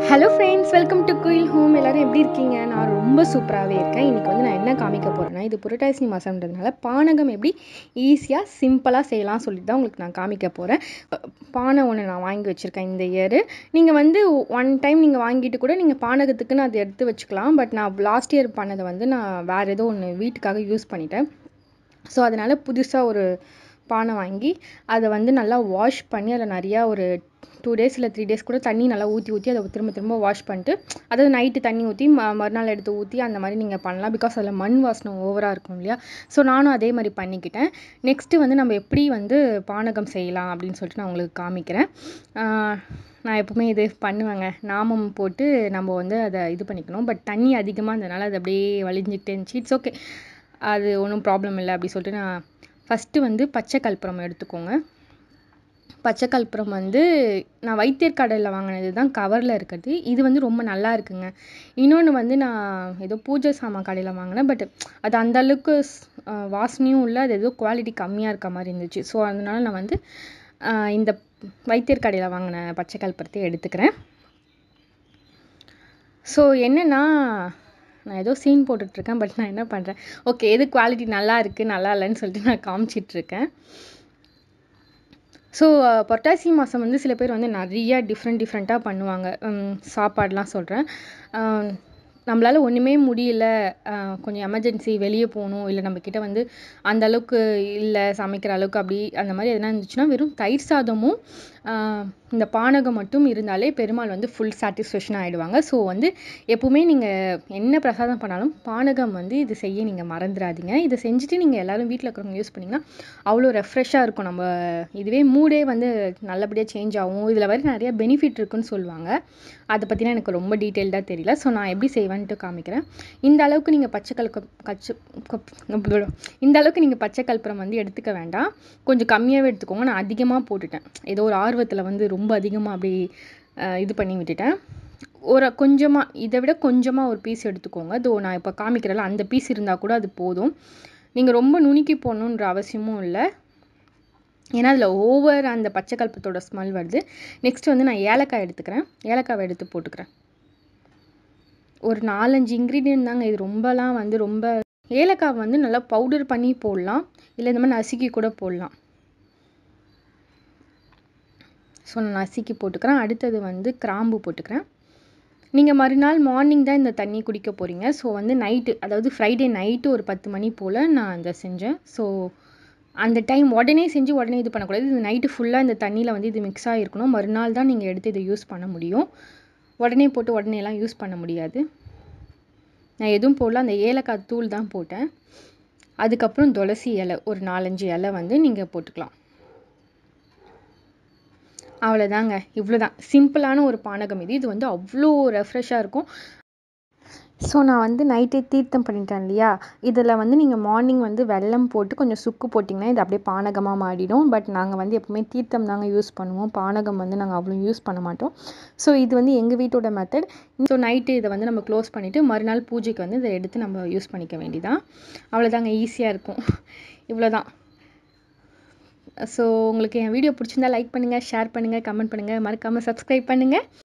hello friends welcome to Kuyil home எல்லோரும் எப்படி இருக்கீங்க நான் ரொம்ப சூப்பராகவே இருக்கேன் இன்றைக்கி வந்து நான் என்ன காமிக்க போகிறேன்னா இது புரட்டாசி மாதம்ன்றதுனால பானகம் எப்படி ஈஸியாக சிம்பிளாக செய்யலாம் சொல்லிட்டு தான் உங்களுக்கு நான் காமிக்க போகிறேன் பானை ஒன்று நான் வாங்கி வச்சுருக்கேன் இந்த இயர் நீங்கள் வந்து ஒன் டைம் நீங்கள் வாங்கிட்டு கூட நீங்கள் பானகத்துக்குன்னு அதை எடுத்து வச்சுக்கலாம் பட் நான் லாஸ்ட் இயர் பண்ணதை வந்து நான் வேறு ஏதோ ஒன்று வீட்டுக்காக யூஸ் பண்ணிட்டேன் ஸோ அதனால் புதுசாக ஒரு பானை வாங்கி அதை வந்து நல்லா வாஷ் பண்ணி அதில் நிறையா ஒரு டூ டேஸ் இல்லை த்ரீ டேஸ் கூட தண்ணி நல்லா ஊற்றி ஊற்றி அதை திரும்ப திரும்ப வாஷ் பண்ணிட்டு அதாவது நைட்டு தண்ணி ஊற்றி ம மறுநாள் எடுத்து ஊற்றி அந்த மாதிரி நீங்கள் பண்ணலாம் பிகாஸ் அதில் மண் வாசனை ஓவராக இருக்கும் இல்லையா ஸோ நானும் அதே மாதிரி பண்ணிக்கிட்டேன் நெக்ஸ்ட்டு வந்து நம்ம எப்படி வந்து பானகம் செய்யலாம் அப்படின்னு சொல்லிட்டு நான் உங்களுக்கு காமிக்கிறேன் நான் எப்போவுமே இது பண்ணுவேங்க நாமம் போட்டு நம்ம வந்து அதை இது பண்ணிக்கணும் பட் தண்ணி அதிகமாக இருந்ததுனால அது அப்படியே வலிஞ்சிக்கிட்டே இருந்துச்சு இட்ஸ் ஓகே அது ஒன்றும் ப்ராப்ளம் இல்லை அப்படி சொல்லிட்டு நான் ஃபஸ்ட்டு வந்து பச்சை கற்பூரம் எடுத்துக்கோங்க பச்சை கற்பூரம் வந்து நான் வைத்தியர் கடையில் வாங்கினது தான் கவரில் இருக்கிறது இது வந்து ரொம்ப நல்லா இருக்குங்க இன்னொன்று வந்து நான் ஏதோ பூஜை சாமான் கடையில் வாங்கினேன் பட் அது அந்த அளவுக்கு வாசனையும் இல்லை அது ஏதோ குவாலிட்டி கம்மியாக இருக்க மாதிரி இருந்துச்சு ஸோ அதனால நான் வந்து இந்த வைத்தியர் கடையில் வாங்கின பச்சை கற்பூரத்தை எடுத்துக்கிறேன் ஸோ என்னென்னா நான் ஏதோ சீன் போட்டுட்ருக்கேன் பட் நான் என்ன பண்ணுறேன் ஓகே எது குவாலிட்டி நல்லா இருக்குது நல்லா இல்லைன்னு சொல்லிட்டு நான் காமிச்சிட்ருக்கேன் ஸோ புரட்டாசி மாதம் வந்து சில பேர் வந்து நிறைய டிஃப்ரெண்ட் டிஃப்ரெண்ட்டாக பண்ணுவாங்க சாப்பாடெலாம் சொல்கிறேன் நம்மளால் ஒன்றுமே முடியல கொஞ்சம் எமர்ஜென்சி வெளியே போகணும் இல்லை நம்மக்கிட்ட வந்து அந்த அளவுக்கு இல்லை சமைக்கிற அளவுக்கு அப்படி அந்த மாதிரி எதனா இருந்துச்சுன்னா வெறும் தயிர் சாதமும் இந்த பானகம் மட்டும் இருந்தாலே பெருமாள் வந்து ஃபுல் சாட்டிஸ்ஃபேக்ஷன் ஆகிடுவாங்க ஸோ வந்து எப்போவுமே நீங்கள் என்ன பிரசாதம் பண்ணாலும் பானகம் வந்து இது செய்ய நீங்கள் மறந்துடாதீங்க இதை செஞ்சுட்டு நீங்கள் எல்லோரும் வீட்டில் இருக்கிறவங்க யூஸ் பண்ணிங்கன்னா அவ்வளோ ரெஃப்ரெஷ்ஷாக இருக்கும் நம்ம இதுவே மூடே வந்து நல்லபடியாக சேஞ்ச் ஆகும் இதில் வர நிறைய பெனிஃபிட் இருக்குன்னு சொல்லுவாங்க அதை பற்றினா எனக்கு ரொம்ப டீட்டெயில்டாக தெரியல ஸோ நான் எப்படி செய்வேன்ட்டு காமிக்கிறேன் இந்த அளவுக்கு நீங்கள் பச்சை கல்க கச்சு இந்த அளவுக்கு நீங்கள் பச்சை கல்புரம் வந்து எடுத்துக்க வேண்டாம் கொஞ்சம் கம்மியாகவே எடுத்துக்கோங்க நான் அதிகமாக போட்டுட்டேன் ஏதோ ஒரு ஆர்வத்தில் வந்து ரொம்ப அதிகமாக அப்படி இது பண்ணி விட்டுட்டேன் ஒரு கொஞ்சமாக இதை விட கொஞ்சமாக ஒரு பீஸ் எடுத்துக்கோங்க இதோ நான் இப்போ காமிக்கிறேன்ல அந்த பீஸ் இருந்தால் கூட அது போதும் நீங்கள் ரொம்ப நுணுக்கி போடணுன்ற அவசியமும் இல்லை ஏன்னா அதில் ஓவர் அந்த பச்சை கல்பத்தோட ஸ்மெல் வருது நெக்ஸ்ட் வந்து நான் ஏலக்காய் எடுத்துக்கிறேன் ஏலக்காவை எடுத்து போட்டுக்கிறேன் ஒரு நாலஞ்சு இன்க்ரீடியன்ட் தாங்க இது ரொம்பலாம் வந்து ரொம்ப ஏலக்காய் வந்து நல்லா பவுடர் பண்ணி போடலாம் இல்லை இந்த மாதிரி நசுக்கி கூட போடலாம் ஸோ நான் நசுக்கி போட்டுக்கிறேன் அடுத்தது வந்து கிராம்பு போட்டுக்கிறேன் நீங்கள் மறுநாள் மார்னிங் தான் இந்த தண்ணி குடிக்க போகிறீங்க ஸோ வந்து நைட்டு அதாவது ஃப்ரைடே நைட்டு ஒரு பத்து மணி போல் நான் இதை செஞ்சேன் ஸோ அந்த டைம் உடனே செஞ்சு உடனே இது பண்ணக்கூடாது இது நைட்டு ஃபுல்லாக இந்த தண்ணியில் வந்து இது மிக்ஸ் ஆகிருக்கணும் மறுநாள் தான் நீங்கள் எடுத்து இதை யூஸ் பண்ண முடியும் உடனே போட்டு உடனேலாம் யூஸ் பண்ண முடியாது நான் எதுவும் போடல அந்த ஏலக்காய் தூள் தான் போட்டேன் அதுக்கப்புறம் துளசி இலை ஒரு நாலஞ்சு இலை வந்து நீங்கள் போட்டுக்கலாம் அவ்வளோதாங்க இவ்வளோ தான் சிம்பிளான ஒரு பானகம் இது இது வந்து அவ்வளோ ரெஃப்ரெஷ்ஷாக இருக்கும் ஸோ நான் வந்து நைட்டே தீர்த்தம் பண்ணிட்டேன் இல்லையா இதில் வந்து நீங்கள் மார்னிங் வந்து வெல்லம் போட்டு கொஞ்சம் சுக்கு போட்டிங்கன்னா இது அப்படியே பானகமாக மாறிடும் பட் நாங்கள் வந்து எப்போவுமே தீர்த்தம் தாங்க யூஸ் பண்ணுவோம் பானகம் வந்து நாங்கள் அவ்வளோ யூஸ் பண்ண மாட்டோம் ஸோ இது வந்து எங்கள் வீட்டோட மெத்தட் ஸோ நைட்டு இதை வந்து நம்ம க்ளோஸ் பண்ணிவிட்டு மறுநாள் பூஜைக்கு வந்து இதை எடுத்து நம்ம யூஸ் பண்ணிக்க வேண்டியதான் அவ்வளோதாங்க ஈஸியாக இருக்கும் இவ்வளோ தான் ஸோ உங்களுக்கு என் வீடியோ பிடிச்சிருந்தா லைக் பண்ணுங்கள் ஷேர் பண்ணுங்கள் கமெண்ட் பண்ணுங்கள் மறக்காமல் சப்ஸ்கிரைப் பண்ணுங்கள்